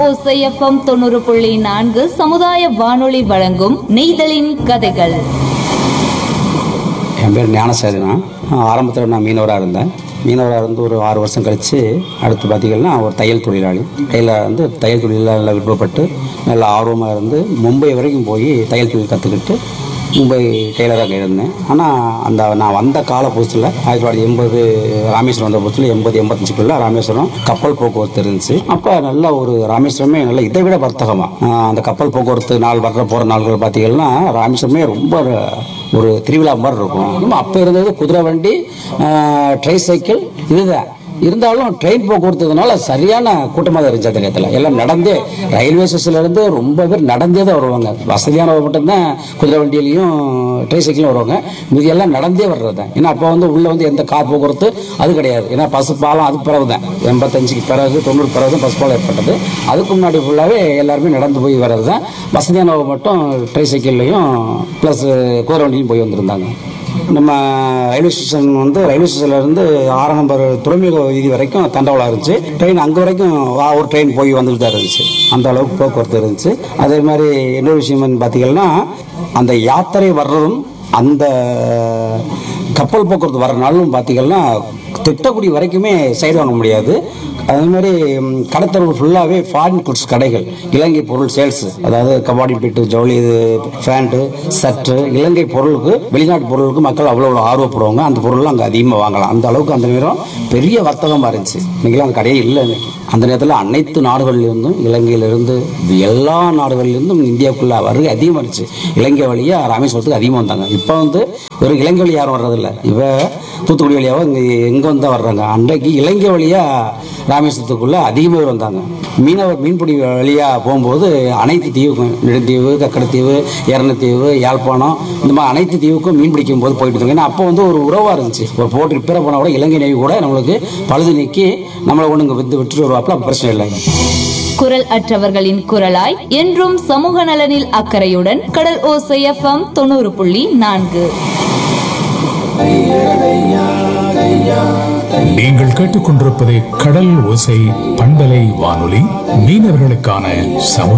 ஓசைஎஃப்எம் தொண்ணூறு புள்ளி நான்கு சமுதாய வானொலி வழங்கும் நெய்தலின் கதைகள் என் பேர் ஞானசேகரனா ஆரம்பத்தில் நான் மீனவராக இருந்தேன் மீனவராக இருந்து ஒரு ஆறு வருஷம் கழித்து அடுத்து பார்த்தீங்கன்னா ஒரு தையல் தொழிலாளி தையல வந்து தையல் தொழிலில் நல்லா விருப்பப்பட்டு நல்லா ஆர்வமாக இருந்து மும்பை வரைக்கும் போய் தையல் தொழில் கற்றுக்கிட்டு மும்பை டெய்லராக இருந்தேன் ஆனால் அந்த நான் வந்த கால புதுசில் ஆயிரத்தி தொள்ளாயிரத்தி எண்பது ராமேஸ்வரம் வந்த புதுசில் எண்பது எண்பத்தஞ்சுக்குள்ள ராமேஸ்வரம் கப்பல் போக்குவரத்து இருந்துச்சு அப்போ நல்ல ஒரு ராமேஸ்வரமே நல்ல இதை விட வர்த்தகமாக அந்த கப்பல் போக்குவரத்து நாள் வர்ற போகிற நாள்கள் பார்த்தீங்கன்னா ராமேஸ்வரமே ரொம்ப ஒரு திருவிழா மாதிரி இருக்கும் இன்னும் அப்போ இருந்தது குதிரை வண்டி ட்ரை சைக்கிள் இதுதான் இருந்தாலும் ட்ரெயின் போக்குவரத்துனால சரியான கூட்டமாக தான் இருந்துச்சு அந்த நேரத்தில் எல்லாம் நடந்தே ரயில்வே ஸ்டேஷன்லேருந்து ரொம்ப பேர் நடந்தே தான் வருவாங்க வசதியானவங்க மட்டும்தான் குதிரை வண்டியிலையும் ட்ரை சைக்கிளும் வருவாங்க மீதி எல்லாம் நடந்தே வர்றது தான் ஏன்னா அப்போ வந்து உள்ளே வந்து எந்த கார் போக்குவரத்து அது கிடையாது ஏன்னா பசு பாலம் அதுக்கு பிறகு தான் எண்பத்தஞ்சுக்கு பிறகு தொண்ணூறு பிறகு தான் பசு பாலம் ஏற்பட்டது அதுக்கு முன்னாடி ஃபுல்லாகவே எல்லாருமே நடந்து போய் வர்றது தான் வசதியானவங்க மட்டும் ட்ரை சைக்கிள்லையும் ப்ளஸ் குதிரை வண்டியும் போய் வந்திருந்தாங்க நம்ம ரயில்வே ஸ்டேஷன் வந்து ரயில்வே ஸ்டேஷன்ல இருந்து ஆறாம் நம்பர் துறைமுக வீதி வரைக்கும் தண்டவாளம் இருந்துச்சு ட்ரெயின் அங்கே வரைக்கும் வா- ஒரு ட்ரெயின் போய் வந்துட்டு தான் இருந்துச்சு அந்த அளவுக்கு போக்குவரத்து இருந்துச்சு அதே மாதிரி இன்னொரு விஷயம் பார்த்தீங்கன்னா அந்த யாத்திரை வர்றதும் அந்த கப்பல் போக்குவரத்து வர நாளும் பார்த்தீங்கன்னா திட்டக்குடி வரைக்குமே சைடு வாங்க முடியாது அதே மாதிரி ம், கடத்தரவு ஃபுல்லாகவே ஃபாரின் குட்ஸ் கடைகள் இலங்கை பொருள் சேல்ஸ் அதாவது கபாடி பிட்டு ஜவுளி இது ஃபேண்ட்டு சர்ட்டு இலங்கை பொருளுக்கு வெளிநாட்டு பொருளுக்கு மக்கள் அவ்வளோ அவ்வளோ ஆர்வப்படுவாங்க அந்த பொருள்லாம் அங்கே அதிகமாக வாங்கலாம் அந்த அளவுக்கு அந்த நேரம் பெரிய வர்த்தகமாக இருந்துச்சு இன்னைக்கெல்லாம் அந்த கடையே இல்லை இன்னைக்கு அந்த நேரத்தில் அனைத்து நாடுகளிலிருந்தும் இலங்கையிலிருந்து எல்லா நாடுகளிலிருந்தும் இந்தியாவுக்குள்ள வருகை அதிகமாக இருந்துச்சு இலங்கை வழியாக ராமேஸ்வரத்துக்கு அதிகமாக வந்தாங்க இப்போ வந்து ஒரு இலங்கை வழி யாரும் வர்றதில்ல இப்போ தூத்துக்குடி வழியாகவும் இங்கே எங்கே வந்து தான் வர்றாங்க அன்றைக்கு இலங்கை வழியாக ராமேஸ்வரத்துக்குள்ளே அதிகமாக பேர் வந்தாங்க மீனவர் மீன்பிடி வழியாக போகும்போது அனைத்து தீவுக்கும் நெடுந்தீவு கக்கடத்தீவு எரணத்தீவு யாழ்ப்பாணம் இந்த மாதிரி அனைத்து தீவுக்கும் மீன் பிடிக்கும் போது போயிட்டு இருந்தாங்க ஏன்னா அப்போ வந்து ஒரு உறவாக இருந்துச்சு ஒரு போட்டு ரிப்பேர் பண்ணால் கூட இலங்கை நேவி கூட நம்மளுக்கு பழுது நீக்கி நம்மளை ஒன்று வித்து விட்டுட்டு வருவாப்பில் அப்போ பிரச்சனை இல்லை குரல் அற்றவர்களின் குரலாய் என்றும் சமூக நலனில் அக்கறையுடன் கடல் ஓசைஎஃப்எம் தொண்ணூறு புள்ளி நான்கு நீங்கள் கேட்டுக்கொண்டிருப்பது கடல் ஓசை பண்பலை வானொலி மீனவர்களுக்கான சமுதாய